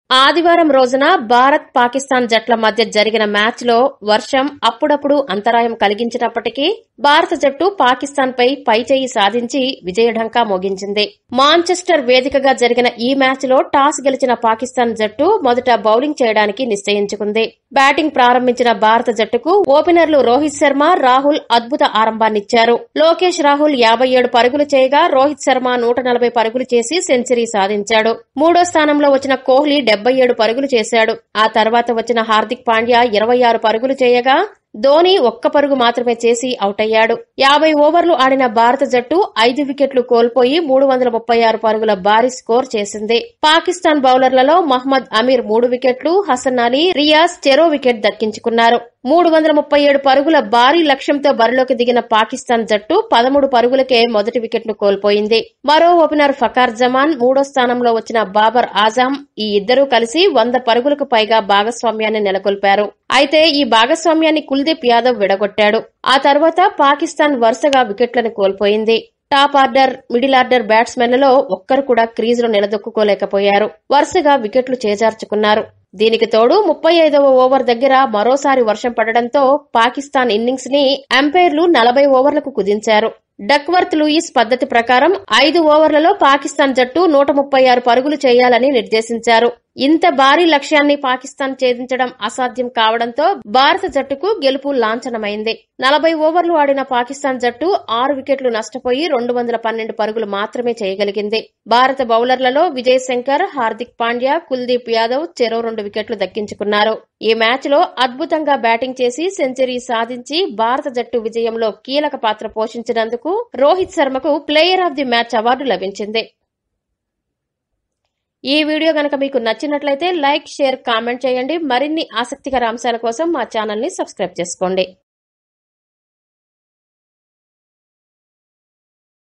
ఆదివారం రోజున భారత్ పాకిస్తాన్ జట్ల మధ్య జరిగిన మ్యాచ్ లో వర్షం అప్పుడప్పుడు అంతరాయం కలిగించినప్పటికీ భారత జట్టు పాకిస్తాన్ పై పైచేయి సాధించి విజయఢంకా మోగించింది మాంచెస్టర్ వేదికగా జరిగిన ఈ మ్యాచ్ లో టాస్ గెలిచిన పాకిస్తాన్ జట్టు మొదట బౌలింగ్ చేయడానికి నిశ్చయించుకుంది బ్యాటింగ్ ప్రారంభించిన భారత జట్టుకు ఓపెనర్లు రోహిత్ శర్మ రాహుల్ అద్భుత ఆరంభాన్నిచ్చారు లోకేష్ రాహుల్ యాభై ఏడు పరుగులు చేయగా రోహిత్ శర్మ నూట నలభై పరుగులు చేసి సెంచరీ సాధించాడు మూడో స్థానంలో వచ్చిన కోహ్లీ డెబ్బై ఏడు పరుగులు చేశాడు ఆ తర్వాత వచ్చిన హార్దిక్ పాండ్యా ఇరవై ఆరు పరుగులు చేయగా ధోని ఒక్క పరుగు మాత్రమే చేసి అవుట్ అయ్యాడు యాభై ఓవర్లు ఆడిన భారత జట్టు ఐదు వికెట్లు కోల్పోయి మూడు వందల ముప్పై ఆరు పరుగుల భారీ స్కోర్ చేసింది పాకిస్తాన్ బౌలర్లలో మహ్మద్ అమీర్ మూడు వికెట్లు హసన్ అలీ రియాజ్ చెరో వికెట్ దక్కించుకున్నారు మూడు వందల ముప్పై ఏడు పరుగుల భారీ లక్ష్యంతో బరిలోకి దిగిన పాకిస్తాన్ జట్టు పదమూడు పరుగులకే మొదటి వికెట్ను కోల్పోయింది మరో ఓపెనర్ ఫకార్ జమాన్ మూడో స్థానంలో వచ్చిన బాబర్ ఆజాం ఈ ఇద్దరూ కలిసి వంద పరుగులకు పైగా భాగస్వామ్యాన్ని నెలకొల్పారు అయితే ఈ భాగస్వామ్యాన్ని కుల్దీప్ యాదవ్ విడగొట్టాడు ఆ తర్వాత పాకిస్తాన్ వరుసగా వికెట్లను కోల్పోయింది టాప్ ఆర్డర్ మిడిల్ ఆర్డర్ బ్యాట్స్మెన్లలో ఒక్కరు కూడా క్రీజులు నిలదొక్కుకోలేకపోయారు వరుసగా వికెట్లు చేజార్చుకున్నారు దీనికి తోడు ముప్పై ఐదవ ఓవర్ దగ్గర మరోసారి వర్షం పడడంతో పాకిస్తాన్ ఇన్నింగ్స్ ని అంపైర్లు నలభై ఓవర్లకు కుదించారు డక్వర్త్ లూయిస్ పద్ధతి ప్రకారం ఐదు ఓవర్లలో పాకిస్తాన్ జట్టు నూట ముప్పై ఆరు పరుగులు చేయాలని నిర్దేశించారు ఇంత భారీ లక్ష్యాన్ని పాకిస్తాన్ ఛేదించడం అసాధ్యం కావడంతో భారత జట్టుకు గెలుపు లాంఛనమైంది నలభై ఓవర్లు ఆడిన పాకిస్తాన్ జట్టు ఆరు వికెట్లు నష్టపోయి రెండు వందల పన్నెండు పరుగులు మాత్రమే చేయగలిగింది భారత బౌలర్లలో విజయ్ శంకర్ హార్దిక్ పాండ్యా కుల్దీప్ యాదవ్ చెరో రెండు వికెట్లు దక్కించుకున్నారు ఈ మ్యాచ్ లో అద్భుతంగా బ్యాటింగ్ చేసి సెంచరీ సాధించి భారత జట్టు విజయంలో కీలక పాత్ర పోషించినందుకు రోహిత్ శర్మకు player of the match award లభించింది ఈ వీడియో గనక మీకు నచ్చినట్లయితే లైక్ షేర్ కామెంట్ చేయండి మరిన్ని ఆసక్తికర అంశాల కోసం మా ఛానల్ ని సబ్స్క్రైబ్ చేసుకోండి